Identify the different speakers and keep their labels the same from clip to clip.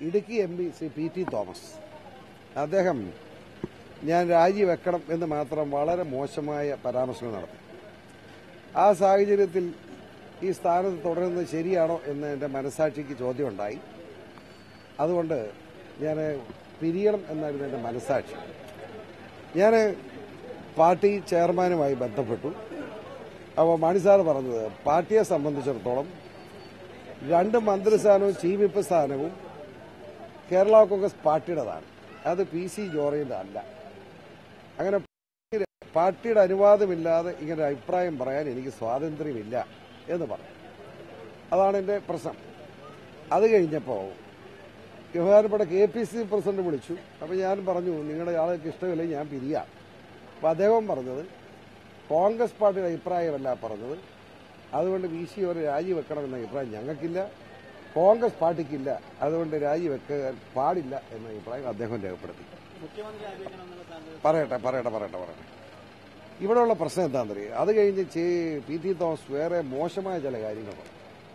Speaker 1: Idukki M P Shri P T Thomas അദ്ദേഹം ഞാൻ രാജിവെക്കണം എന്ന് മാത്രം വളരെ മോശമായ പരാമർശങ്ങൾ നടത്തി ആ സാഹചര്യത്തിൽ ഈ സ്ഥാനത്ത് തുടരുന്നത് ശരിയാണോ എന്ന് എന്റെ മനസാക്ഷിക്ക് ചോദ്യമുണ്ടായി അതുകൊണ്ട് ഞാൻ പിരിയണം എന്നായിരുന്നു എന്റെ മനസാക്ഷി ഞാൻ പാർട്ടി ചെയർമാനുമായി ബന്ധപ്പെട്ടു അപ്പോൾ മണി സാർ പറഞ്ഞത് പാർട്ടിയെ സംബന്ധിച്ചിടത്തോളം രണ്ട് മന്ത്രിസ്ഥാനവും ചീഫ് വിപ്പ് സ്ഥാനവും കേരള കോൺഗ്രസ് പാർട്ടിയുടേതാണ് അത് പി സി ജോറയുടെ അല്ല അങ്ങനെ പാർട്ടിയുടെ അനുവാദമില്ലാതെ ഇങ്ങനെ ഒരു അഭിപ്രായം പറയാൻ എനിക്ക് സ്വാതന്ത്ര്യമില്ല എന്ന് പറഞ്ഞു അതാണ് എന്റെ പ്രശ്നം അത് കഴിഞ്ഞപ്പോൾ ബഹുമാനപ്പെട്ട കെ പി സി പ്രസിഡന്റ് വിളിച്ചു അപ്പൊ ഞാൻ പറഞ്ഞു നിങ്ങളുടെ ആൾക്ക് ഇഷ്ടമില്ലെങ്കിൽ ഞാൻ പിരിയാം അപ്പൊ അദ്ദേഹം പറഞ്ഞത് കോൺഗ്രസ് പാർട്ടിയുടെ അഭിപ്രായമല്ല പറഞ്ഞത് അതുകൊണ്ട് വി സി ഒരു രാജിവെക്കണമെന്ന അഭിപ്രായം ഞങ്ങൾക്കില്ല കോൺഗ്രസ് പാർട്ടിക്കില്ല അതുകൊണ്ട് രാജിവെക്കാൻ പാടില്ല എന്ന അഭിപ്രായം അദ്ദേഹം രേഖപ്പെടുത്തി
Speaker 2: മുഖ്യമന്ത്രി ആലോചിക്കണമെന്നുള്ള താങ്കൾ
Speaker 1: പറയട്ടെ പറയട്ടെ പറയട്ടെ പറയട്ടെ ഇവിടെയുള്ള പ്രശ്നം എന്താണെന്നറിയോ അത് കഴിഞ്ഞ് ചേ- പി ടി തോമസ് വേറെ മോശമായ ചില കാര്യങ്ങൾ പറഞ്ഞു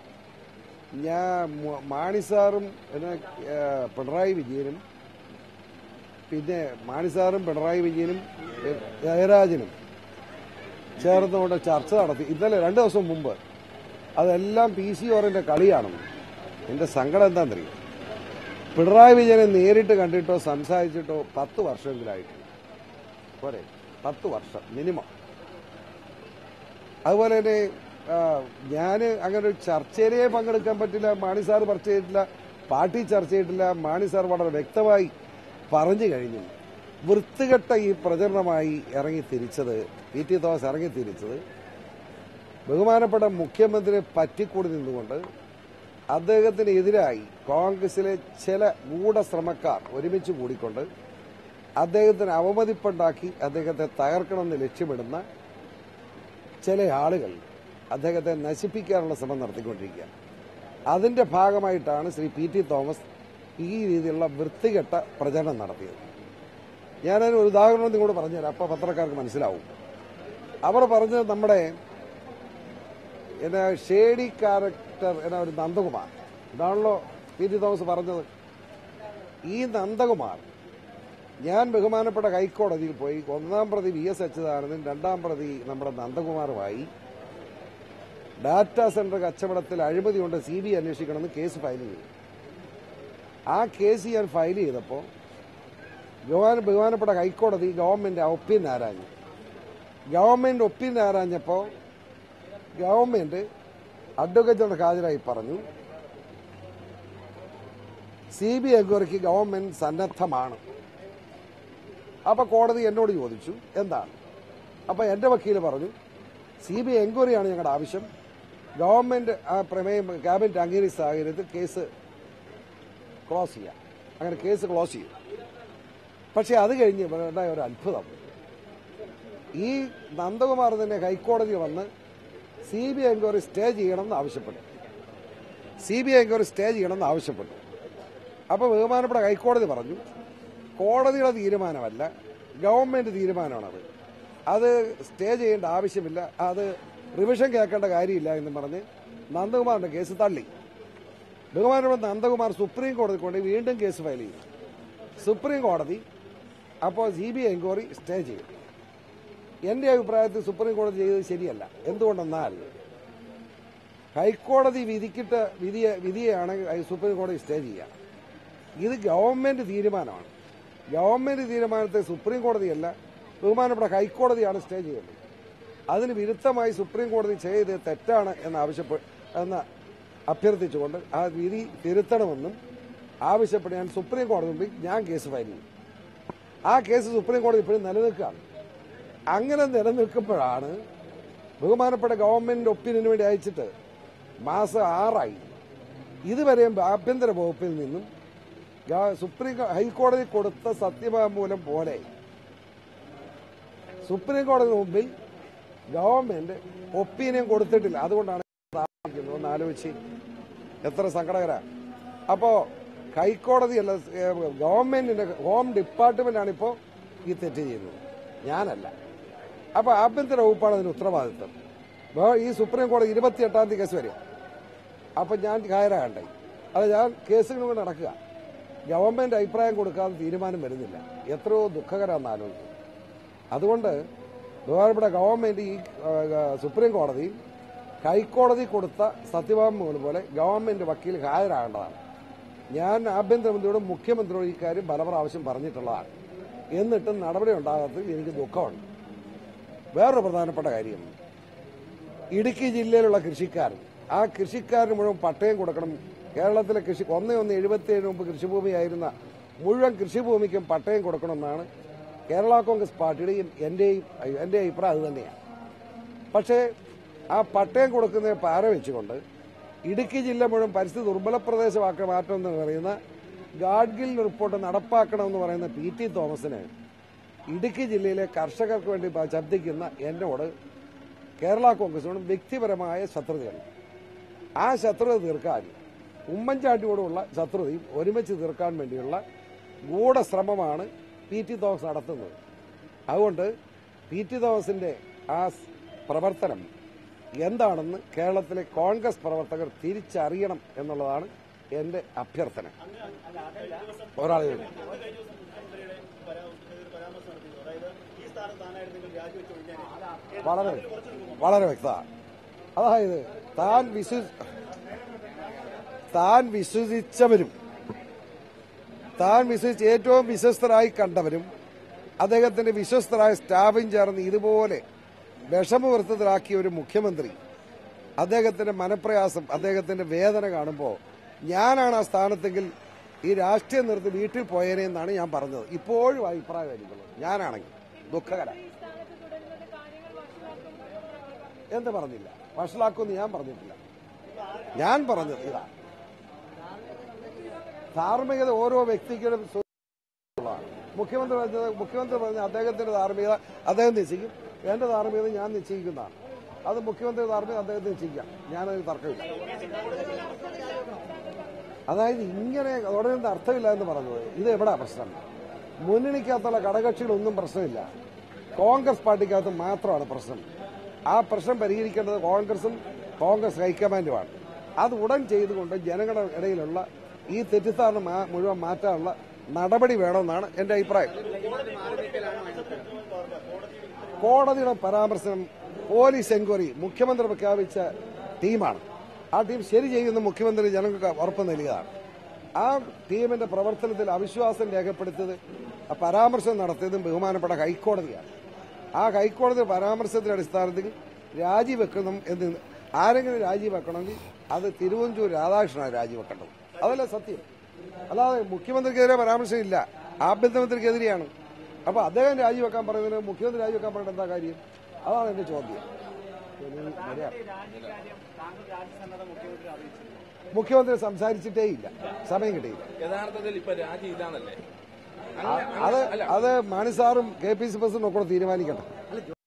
Speaker 1: ഞാൻ മു- മാണി സാറും പിന്നെ ഏ, പിണറായി വിജയനും പിന്നെ മാണി സാറും പിണറായി വിജയനും ഏ, ജയരാജനും ചേർന്നുകൊണ്ട് ചർച്ച നടത്തി ഇന്നലെ രണ്ടു ദിവസം മുമ്പ് അതെല്ലാം പി സി ഓറിന്റെ കളിയാണെന്ന് എന്റെ സങ്കടം എന്താണെന്നറിയോ പിണറായി വിജയനെ നേരിട്ട് കണ്ടിട്ടോ സംസാരിച്ചിട്ടോ പത്ത് വർഷമെങ്കിലായിട്ട് പോരെ പത്ത് വർഷം മിനിമം അതുപോലെ തന്നെ ഞാൻ അങ്ങനെ ഒരു ചർച്ചയിലേ പങ്കെടുക്കാൻ പറ്റില്ല മാണി സാർ ചർച്ച ചെയ്തിട്ടില്ല പാർട്ടി ചർച്ച ചെയ്തിട്ടില്ല മാണി സാർ വളരെ വ്യക്തമായി പറഞ്ഞു കഴിഞ്ഞു വൃത്തികെട്ട ഈ പ്രചരണമായി ഇറങ്ങി തിരിച്ചത് പി ടി തോമസ് ഇറങ്ങി തിരിച്ചത് ബഹുമാനപ്പെട്ട മുഖ്യമന്ത്രിയെ പറ്റിക്കൂടി നിന്നുകൊണ്ട് അദ്ദേഹത്തിന് എതിരായി കോൺഗ്രസിലെ ചില ഗൂഢശ്രമക്കാർ ഒരുമിച്ച് കൂടിക്കൊണ്ട് അദ്ദേഹത്തിന് അവമതിപ്പുണ്ടാക്കി അദ്ദേഹത്തെ തകർക്കണമെന്ന് ലക്ഷ്യമിടുന്ന ചില ആളുകൾ അദ്ദേഹത്തെ നശിപ്പിക്കാനുള്ള ശ്രമം നടത്തിക്കൊണ്ടിരിക്കുക അതിന്റെ ഭാഗമായിട്ടാണ് ശ്രീ പി ടി തോമസ് ഈ രീതിയിലുള്ള വൃത്തികെട്ട പ്രചരണം നടത്തിയത് ഞാനൊരു ഉദാഹരണം നിങ്ങളോട് പറഞ്ഞുതരാം അപ്പൊ പത്രക്കാർക്ക് മനസ്സിലാവും അവർ പറഞ്ഞത് നമ്മുടെ എന്നാ ഷേഡി ക്യാരക്ടർ എന്ന ഒരു നന്ദകുമാർ ഇതാണല്ലോ പി ടി തോമസ് പറഞ്ഞത് ഈ നന്ദകുമാർ ഞാൻ ബഹുമാനപ്പെട്ട ഹൈക്കോടതിയിൽ പോയി ഒന്നാം പ്രതി വി എസ് അച്യുതാനന്ദൻ രണ്ടാം പ്രതി നമ്മുടെ നന്ദകുമാറുമായി ഡാറ്റാ സെന്റർ കച്ചവടത്തിൽ അഴിമതി കൊണ്ട് സി ബി അന്വേഷിക്കണമെന്ന് കേസ് ഫയൽ ചെയ്തു ആ കേസ് ഞാൻ ഫയൽ ചെയ്തപ്പോൾ ബഹുമാന ബഹുമാനപ്പെട്ട ഹൈക്കോടതി ഗവൺമെന്റ് ഒപ്പിൻ ആരാഞ്ഞു ഗവൺമെന്റ് ഒപ്പിൻ ആരാഞ്ഞപ്പോൾ ഗവൺമെന്റ് അഡ്വക്കേറ്റ് ജനറൽ ഹാജരായി പറഞ്ഞു സി ബി എൻക്വയറിക്ക് ഗവൺമെന്റ് സന്നദ്ധമാണ് അപ്പൊ കോടതി എന്നോട് ചോദിച്ചു എന്താണ് അപ്പൊ എന്റെ വക്കീൽ പറഞ്ഞു സി ബി ഐ എൻക്വയറിയാണ് ഞങ്ങളുടെ ആവശ്യം ഗവൺമെന്റ് ആ പ്രമേയം ക്യാബിനറ്റ് അംഗീകരിച്ച സാഹചര്യത്തിൽ കേസ് ക്ലോസ് ചെയ്യാം അങ്ങനെ കേസ് ക്ലോസ് ചെയ്യും പക്ഷെ അത് കഴിഞ്ഞ് ഉണ്ടായ ഒരു അത്ഭുതം ഈ നന്ദകുമാർ തന്നെ ഹൈക്കോടതി വന്ന് C B I enquiry stay ചെയ്യണമെന്ന് ആവശ്യപ്പെട്ടു C B I enquiry stay ചെയ്യണമെന്ന് ആവശ്യപ്പെട്ടു അപ്പൊ ബഹുമാനപ്പെട്ട ഹൈക്കോടതി പറഞ്ഞു കോടതിയുടെ തീരുമാനമല്ല ഗവൺമെന്റ് തീരുമാനമാണത് അത് സ്റ്റേ ചെയ്യേണ്ട ആവശ്യമില്ല അത് റിവിഷൻ കേൾക്കേണ്ട കാര്യമില്ല എന്ന് പറഞ്ഞ് നന്ദകുമാറിന്റെ കേസ് തള്ളി ബഹുമാനപ്പെട്ട നന്ദകുമാർ സുപ്രീം കോടതി കൊണ്ട് വീണ്ടും കേസ് ഫയൽ ചെയ്തു സുപ്രീം കോടതി അപ്പോൾ C B I enquiry stay ചെയ്യും എന്റെ അഭിപ്രായത്തിൽ സുപ്രീം കോടതി ചെയ്തത് ശരിയല്ല എന്തുകൊണ്ടെന്നാൽ ഹൈക്കോടതി വിധിക്കിട്ട് വിധിയെ വിധിയെയാണ് സുപ്രീം കോടതി സ്റ്റേ ചെയ്യുക ഇത് ഗവൺമെന്റ് തീരുമാനമാണ് ഗവൺമെന്റ് തീരുമാനത്തെ സുപ്രീം കോടതിയല്ല ബഹുമാനപ്പെട്ട ഹൈക്കോടതിയാണ് സ്റ്റേ ചെയ്യേണ്ടത് അതിന് വിരുദ്ധമായി സുപ്രീം കോടതി ചെയ്ത് തെറ്റാണ് എന്ന് ആവശ്യപ്പെ എന്ന് അഭ്യർത്ഥിച്ചുകൊണ്ട് ആ വിധി തിരുത്തണമെന്നും ആവശ്യപ്പെട്ട് ഞാൻ സുപ്രീം കോടതി മുമ്പിൽ ഞാൻ കേസ് ഫയൽ ചെയ്തു ആ കേസ് സുപ്രീം കോടതി ഇപ്പോഴും നിലനിൽക്കുകയാണ് അങ്ങനെ നിലനിൽക്കുമ്പോഴാണ് ബഹുമാനപ്പെട്ട ഗവൺമെന്റ് ഒപ്പീനിയന് വേണ്ടി അയച്ചിട്ട് മാസം ആറായി ഇതുവരെയും ആഭ്യന്തര വകുപ്പിൽ നിന്നും ഗവ- സുപ്രീം കോ- ഹൈക്കോടതി കൊടുത്ത സത്യവാങ്മൂലം പോലെ സുപ്രീം കോടതി മുമ്പിൽ ഗവൺമെന്റ് ഒപ്പീനിയൻ കൊടുത്തിട്ടില്ല അതുകൊണ്ടാണ് താമസിക്കുന്നത് ഒന്ന് ആലോചിച്ച് എത്ര സങ്കടകര അപ്പോ ഹൈക്കോടതിയല്ല ഏ, ഗവൺമെന്റിന്റെ ഹോം ഡിപ്പാർട്ട്മെന്റാണ് ഇപ്പോ ഈ തെറ്റ് ചെയ്യുന്നത് ഞാനല്ല അപ്പൊ ആഭ്യന്തര വകുപ്പാണ് അതിന് ഉത്തരവാദിത്വം ബഹ- ഈ സുപ്രീം കോടതി ഇരുപത്തിയെട്ടാം തീയതി കേസ് വരിക അപ്പൊ ഞാൻ ഹാജരാകണ്ടായി അത് ഞാൻ കേസുകൾ കൊണ്ട് നടക്കുക ഗവൺമെന്റ് അഭിപ്രായം കൊടുക്കാതെ തീരുമാനം വരുന്നില്ല എത്രയോ ദുഃഖകരമെന്ന് ആലോചിക്കും അതുകൊണ്ട് ബഹുമാനപ്പെട്ട ഗവൺമെന്റ് ഈ ആ, ആ, സുപ്രീം കോടതി ഹൈക്കോടതി കൊടുത്ത സത്യവാങ്മൂലം പോലെ ഗവൺമെന്റ് വക്കീൽ ഹാജരാകേണ്ടതാണ് ഞാൻ ആഭ്യന്തരമന്ത്രിയോടും മുഖ്യമന്ത്രിയോടും ഈ കാര്യം പല പ്രാവശ്യം പറഞ്ഞിട്ടുള്ളതാണ് എന്നിട്ടും നടപടി ഉണ്ടാകാത്തതിൽ എനിക്ക് ദുഃഖമുണ്ട് വേറൊരു പ്രധാനപ്പെട്ട കാര്യം ഇടുക്കി ജില്ലയിലുള്ള കൃഷിക്കാരൻ ആ കൃഷിക്കാരന് മുഴുവൻ പട്ടയം കൊടുക്കണം കേരളത്തിലെ കൃഷി ഒന്നേ ഒന്ന് എഴുപത്തിയേഴ് മുമ്പ് കൃഷിഭൂമിയായിരുന്ന മുഴുവൻ കൃഷിഭൂമിക്കും പട്ടയം കൊടുക്കണമെന്നാണ് കേരള കോൺഗ്രസ് പാർട്ടിയുടെയും എന്റെയും എന്റെ അഭിപ്രായം അത് തന്നെയാണ് പക്ഷേ ആ പട്ടയം കൊടുക്കുന്നതിന് പാര വെച്ചുകൊണ്ട് ഇടുക്കി ജില്ല മുഴുവൻ പരിസ്ഥിതി ദുർബല പ്രദേശമാക്കി മാറ്റണമെന്ന് പറയുന്ന ഗാഡ്ഗിൽ റിപ്പോർട്ട് നടപ്പാക്കണമെന്ന് പറയുന്ന പി ടി തോമസിന് ഇടുക്കി ജില്ലയിലെ കർഷകർക്ക് വേണ്ടി പ- ശബ്ദിക്കുന്ന എന്നോട് കേരള കോൺഗ്രസിനോട് വ്യക്തിപരമായ ശത്രുതയാണ് ആ ശത്രുത തീർക്കാൻ ഉമ്മൻചാണ്ടിയോടുള്ള ശത്രുതയും ഒരുമിച്ച് തീർക്കാൻ വേണ്ടിയുള്ള ഗൂഢശ്രമമാണ് പി ടി തോമസ് നടത്തുന്നത് അതുകൊണ്ട് പി ടി തോമസിന്റെ ആ സ് പ്രവർത്തനം എന്താണെന്ന് കേരളത്തിലെ കോൺഗ്രസ് പ്രവർത്തകർ തിരിച്ചറിയണം എന്നുള്ളതാണ് എന്റെ അഭ്യർത്ഥന ഒരാളെ കൂടി. വളരെ വളരെ വ്യക്തത അതായത് താൻ വിശ്വ താൻ വിശ്വസിച്ചവരും താൻ വിശ്വസിച്ച് ഏറ്റവും വിശ്വസ്തരായി കണ്ടവരും അദ്ദേഹത്തിന്റെ വിശ്വസ്തരായ സ്റ്റാഫും ചേർന്ന് ഇതുപോലെ വിഷമവൃത്തത്തിലാക്കിയ ഒരു മുഖ്യമന്ത്രി അദ്ദേഹത്തിന്റെ മനപ്രയാസം അദ്ദേഹത്തിന്റെ വേദന കാണുമ്പോൾ ഞാനാണ് ആ സ്ഥാനത്തെങ്കിൽ ഈ രാഷ്ട്രീയം നിർത്തി വീട്ടിൽ പോയേനെ എന്നാണ് ഞാൻ പറഞ്ഞത് ഇപ്പോഴും അഭിപ്രായമായിരിക്കുള്ളൂ ഞാനാണെങ്കിൽ ദുഃഖകരം എന്ത് പറഞ്ഞില്ല വഷളാക്കുമെന്ന് ഞാൻ പറഞ്ഞിട്ടില്ല ഞാൻ പറഞ്ഞത് ഇതാ ധാർമ്മികത ഓരോ വ്യക്തിക്കും സ്വന്തമാണ്. മുഖ്യമന്ത്രി പറഞ്ഞത് മുഖ്യമന്ത്രി പറഞ്ഞ അദ്ദേഹത്തിന്റെ ധാർമ്മികത അദ്ദേഹം നിശ്ചയിക്കും എന്റെ ധാർമ്മികത ഞാൻ നിശ്ചയിക്കുന്നതാണ് അത് മുഖ്യമന്ത്രി ധാർമ്മികത അദ്ദേഹത്തെ നിശ്ചയിക്കാം ഞാനതിൽ തർക്കമില്ല അതായത് ഇങ്ങനെ തുടരുന്ന അർത്ഥമില്ല എന്ന് പറഞ്ഞത് ഇത് എവിടാ പ്രശ്നം മുന്നണിക്കകത്തുള്ള ഘടകക്ഷികളൊന്നും പ്രശ്നമില്ല കോൺഗ്രസ് പാർട്ടിക്കകത്ത് മാത്രമാണ് പ്രശ്നം ആ പ്രശ്നം പരിഹരിക്കേണ്ടത് കോൺഗ്രസും കോൺഗ്രസ് ഹൈക്കമാൻഡുമാണ് അത് ഉടൻ ചെയ്തുകൊണ്ട് ജനങ്ങളുടെ ഇടയിലുള്ള ഈ തെറ്റിദ്ധാരണ മാ- മുഴുവൻ മാറ്റാനുള്ള നടപടി വേണമെന്നാണ് എന്റെ അഭിപ്രായം കോടതിയുടെ പരാമർശനം പോലീസ് എൻക്വയറി മുഖ്യമന്ത്രി പ്രഖ്യാപിച്ച ടീമാണ് ആ ടീം ശരി ചെയ്യുന്ന മുഖ്യമന്ത്രി ജനങ്ങൾക്ക് ഉറപ്പ് നൽകിയതാണ് ആ ടീമിന്റെ പ്രവർത്തനത്തിൽ അവിശ്വാസം രേഖപ്പെടുത്തിയത് ആ പരാമർശം നടത്തിയതും ബഹുമാനപ്പെട്ട ഹൈക്കോടതിയാണ് ആ ഹൈക്കോടതി പരാമർശത്തിന്റെ അടിസ്ഥാനത്തിൽ രാജിവെക്കണം എന്ന് ആരെങ്കിലും രാജിവെക്കണമെങ്കിൽ അത് തിരുവഞ്ചൂർ രാധാകൃഷ്ണനാണ് രാജിവെക്കേണ്ടത് അതല്ല സത്യം അല്ലാതെ മുഖ്യമന്ത്രിക്കെതിരെ പരാമർശമില്ല ആഭ്യന്തരമന്ത്രിക്കെതിരെയാണ് അപ്പൊ അദ്ദേഹം രാജിവെക്കാൻ പറയുന്നതിന് മുഖ്യമന്ത്രി രാജിവെക്കാൻ പറയുന്നത് എന്താ കാര്യം അതാണ് എന്റെ ചോദ്യം ഇനി വരിക. മുഖ്യമന്ത്രി സംസാരിച്ചിട്ടേ ഇല്ല സമയം കിട്ടിയില്ല
Speaker 3: യഥാർത്ഥത്തിൽ ഇപ്പൊ രാജി ഇല്ലാന്നല്ലേ
Speaker 1: അത് അത് മാണി സാറും കെ പി സി പ്രസിഡന്റും ഒക്കെ കൂടെ തീരുമാനിക്കട്ടെ